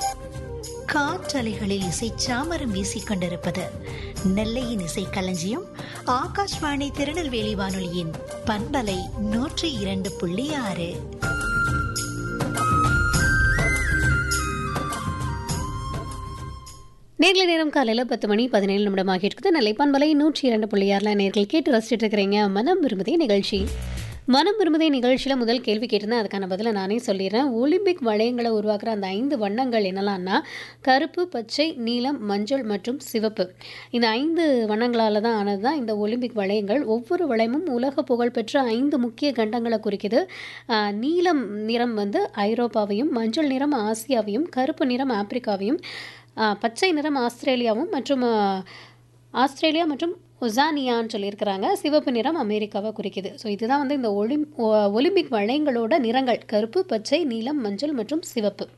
காற்றலைகளில் இசை சாமரம் வீசிக் கொண்டிருப்பது நெல்லையின் இசை களஞ்சியம் ஆகாஷ்வாணி திருநெல்வேலி வானொலியின் பண்பலை நூற்றி இரண்டு புள்ளி ஆறு நேர்ல நேரம் காலையில் பத்து மணி பதினேழு நிமிடமாக இருக்குது நெல்லை பண்பலை நூற்றி இரண்டு புள்ளியாரில் நேர்கள் கேட்டு ரசிச்சுட்டு இருக்கிறீங்க மனம் விரும்புதே நிகழ்ச்சி மனம் விரும்புதே நிகழ்ச்சியில் முதல் கேள்வி கேட்டிருந்தேன் அதுக்கான பதிலை நானே சொல்லிடுறேன் ஒலிம்பிக் வளையங்களை உருவாக்குற அந்த ஐந்து வண்ணங்கள் என்னலாம்னா கருப்பு பச்சை நீலம் மஞ்சள் மற்றும் சிவப்பு இந்த ஐந்து வண்ணங்களால் தான் ஆனது தான் இந்த ஒலிம்பிக் வளையங்கள் ஒவ்வொரு வளையமும் உலக புகழ்பெற்ற ஐந்து முக்கிய கண்டங்களை குறிக்குது ஆஹ் நீலம் நிறம் வந்து ஐரோப்பாவையும் மஞ்சள் நிறம் ஆசியாவையும் கருப்பு நிறம் ஆப்பிரிக்காவையும் ஆஹ் பச்சை நிறம் ஆஸ்திரேலியாவும் மற்றும் ஆஹ், ஆஸ்திரேலியா மற்றும் ஒசானியான்னு சொல்லியிருக்கிறாங்க சிவப்பு நிறம் அமெரிக்காவை குறிக்குது ஸோ இதுதான் வந்து இந்த ஒலிம் ஒ- ஒலிம்பிக் வளையங்களோட நிறங்கள் கருப்பு பச்சை நீலம் மஞ்சள் மற்றும் சிவப்பு